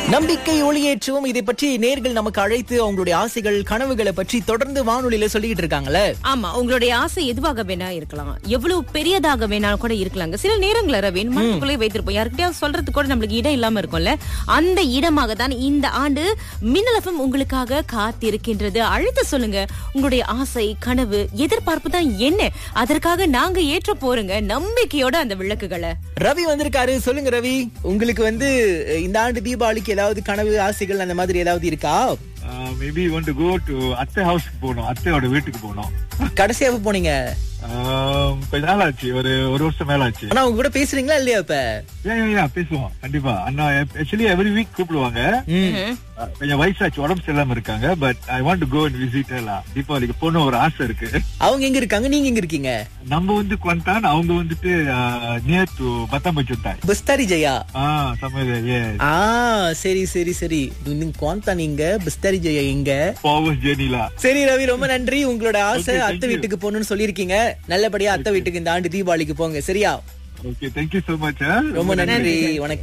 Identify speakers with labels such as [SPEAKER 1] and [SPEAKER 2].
[SPEAKER 1] நம்பிக்கை ஒளியேற்றவும் இதை பற்றி நேர்கள் நமக்கு அழைத்து அவங்களுடைய ஆசைகள் கனவுகளை பற்றி தொடர்ந்து வானொலியில சொல்லிட்டு இருக்காங்கல்ல
[SPEAKER 2] ஆமா உங்களுடைய ஆசை எதுவாக வேணா இருக்கலாம் எவ்வளவு பெரியதாக வேணா கூட இருக்கலாங்க சில நேரங்கள ரவீன் மனசுக்குள்ளே வைத்திருப்போம் யாருக்கிட்டயாவது சொல்றதுக்கு கூட நம்மளுக்கு இடம் இல்லாம இருக்கும்ல அந்த இடமாக தான் இந்த ஆண்டு மின்னலஃபம் உங்களுக்காக காத்திருக்கின்றது அழைத்து சொல்லுங்க உங்களுடைய ஆசை கனவு எதிர்பார்ப்பு தான் என்ன அதற்காக நாங்க ஏற்ற போறோங்க நம்பிக்கையோட அந்த விளக்குகளை
[SPEAKER 1] ரவி வந்திருக்காரு சொல்லுங்க ரவி உங்களுக்கு வந்து அஹ், இந்த ஆண்டு தீபாவளிக்கு ஏதாவது கனவு ஆசைகள் அந்த மாதிரி ஏதாவது இருக்கா
[SPEAKER 3] maybe want to go to அத்தை ஹவுஸ்க்கு போகணும் அத்தையோட வீட்டுக்கு போகணும்
[SPEAKER 1] கடைசியாவ போனீங்க
[SPEAKER 3] Um, கொஞ்ச நாள் ஆச்சு ஒரு ஒரு வருஷம் மேல ஆச்சு
[SPEAKER 1] ஆனா அவங்க கூட பேசுறீங்களா இல்லையா இப்ப
[SPEAKER 3] ஏன் ஏன், ஏன், பேசுவோம் கண்டிப்பா அண்ணா ஆக்சுவலி எவ்ரி வீக் கூப்பிடுவாங்க
[SPEAKER 1] ம்.
[SPEAKER 3] Uh, கொஞ்சம் வயசாச்சு உடம்பு சரியில்லாம இருக்காங்க but I want to go and visit எல்லாம் தீபாவளிக்கு போகணும் ஒரு ஆசை இருக்கு
[SPEAKER 1] அவங்க எங்க இருக்காங்க நீங்க எங்க இருக்கீங்க
[SPEAKER 3] நம்ம வந்து குவந்தான் அவங்க வந்துட்டு நியர் டு பத்தாம்பச்சுத்தாய்
[SPEAKER 1] பஸ்தாரி ஜெயா
[SPEAKER 3] ஆஹ் சமையல் ஏ
[SPEAKER 1] ஆ சரி சரி சரி நீங்க குவாந்தா நீங்க பஸ்தாரி ஜெயா எங்க
[SPEAKER 3] பவர்ஸ் ஜேர்னிலா
[SPEAKER 1] சரி ரவி ரொம்ப நன்றி உங்களோட ஆசை
[SPEAKER 3] Okay, thank
[SPEAKER 1] அத்தை
[SPEAKER 3] you.
[SPEAKER 1] வீட்டுக்கு போகணும்னு சொல்லியிருக்கீங்க நல்லபடியா அத்தை வீட்டுக்கு இந்த ஆண்டு தீபாவளிக்கு போங்க சரியா
[SPEAKER 3] ஓகே தேங்க்யூ சோ மச்
[SPEAKER 1] ரொம்ப நன்றி வணக்கம்